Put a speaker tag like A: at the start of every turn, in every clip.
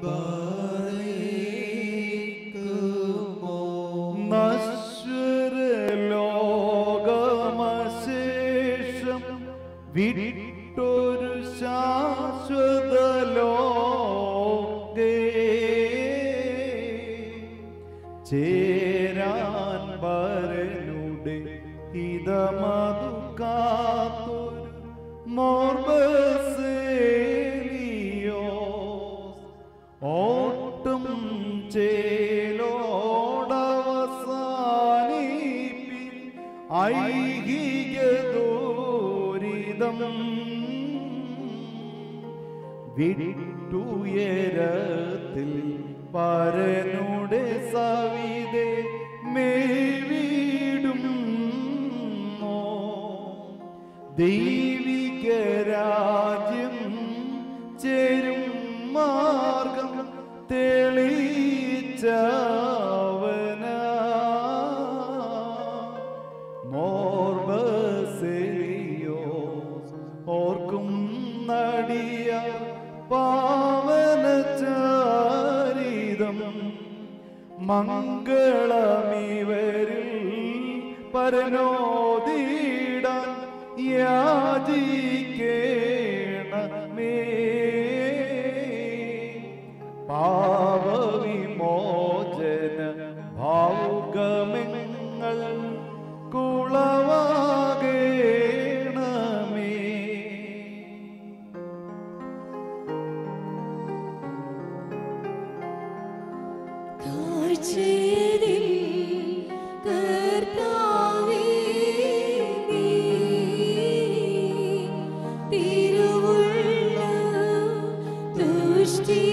A: നശ്വരലോകമശേഷം വിട്ടൊരു ശാശ്വത ലോകേ ചേരാൻ വരനുടെ ഹിതമതു കാത്തൊരു മോർബസേലിയോ ഓട്ടം ചേലോടവസാനിപ്പിൻ ഐഹിക ദൂരിതം വിട്ടുയരത്തിൽ പരനുടെ സവിതെ മേവിടും ദൈവിക രാജ്യം ചേരും മാർഗം തെളിച്ചവന മോർബസെലിയോ ഓർക്കും നടിയ പാവനചാരിതം മംഗളമിവരിൽ പരനോദീടാൻ യാചിക്കേണമേ പാവവിമോചന ഭാവുകമെങ്ങൾ കുളവാകേണമേ
B: കാഴ്ചയിൽ കർത്താവേ നീ തിരുവുള്ള ദുഷ്ടിപ്പീട്ട്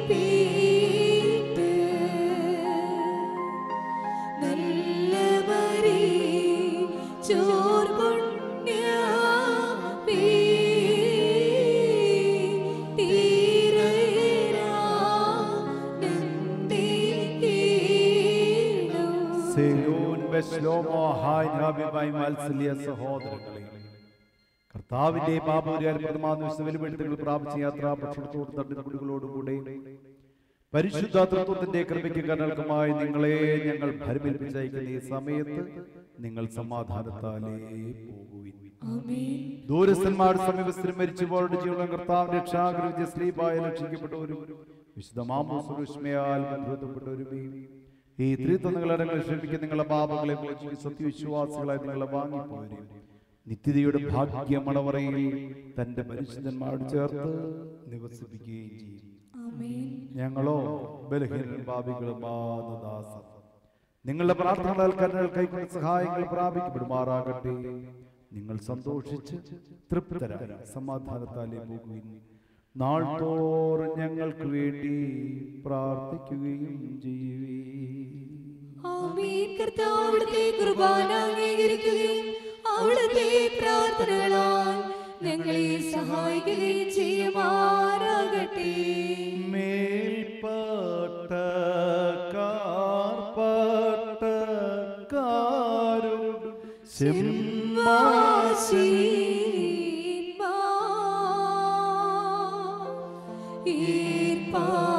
B: നല്ല മരി ചോർ
A: സെലൂൻ ബെശ്ലോമോ ഹായ് നാബിബായ് വാത്സല്യ സഹോദരങ്ങളെ കർത്താവിന്റെ പാപപരിഹാര പ്രഥമാനുഷ്ഠ വെളിപ്പെടുത്തലുകൾ പ്രാപിച്ച യാത്രാ ഭക്ഷണത്തോട് തട്ടിക്കുടികളോടുകൂടെ പരിശുദ്ധാതൃത്വത്തിന്റെ കൃപയ്ക്ക് കനൽക്കുമായി നിങ്ങളെ ഞങ്ങൾ ഭരമേൽപ്പിച്ചയക്കുന്ന ഈ സമയത്ത് നിങ്ങൾ സമാധാനത്താലേ പോകുവിൻ ദൂരസ്ഥന്മാർ സമീപസ്ഥരും മരിച്ചുപോരുടെ ജീവനം കർത്താവ് രക്ഷാഗ്രഹിച്ച സ്ലീപായ രക്ഷിക്കപ്പെട്ടവരും വിശുദ്ധ മാമോസുഷ്മയാൽ ബന്ധപ്പെട്ടവരും ഈ ത്രിത്വങ്ങളടങ്ങൾ ക്ഷമിക്കുന്ന നിങ്ങളുടെ പാപങ്ങളെ കുറിച്ച് സത്യവിശ്വാസികളായി നിങ്ങളെ വാങ്ങിപ്പോരും നിത്യതയുടെ ഭാഗ്യമണവറയിൽ തന്റെ പരിശുദ്ധന്മാരോട് ചേർത്ത് നിവസിപ്പിക്കുകയും ചെയ്യും ഞങ്ങളോ ബലഹീനരും പാപികളും ബാധദാസർ നിങ്ങളുടെ പ്രാർത്ഥനകളാൽ കരുണകൾ കൈക്കൊണ്ട് സഹായങ്ങൾ പ്രാപിക്കപ്പെടുമാറാകട്ടെ നിങ്ങൾ സന്തോഷിച്ച് തൃപ്തരായ സമാധാനത്താലേ പോകുകയും നാൾ തോറും ഞങ്ങൾക്ക് വേണ്ടി പ്രാർത്ഥിക്കുകയും ചെയ്യുവേ
B: ആമേൻ കർത്താവ് അവിടുത്തെ കുർബാന അംഗീകരിക്കുകയും അവിടുത്തെ പ്രാർത്ഥനകളാൽ ഞങ്ങളെ സഹായിക്കുകയും ചെയ്യുമാറാകട്ടെ
A: മേൽപ്പട്ടക്കാർപ്പട്ടക്കാരോട്
B: ഈർപ്പാ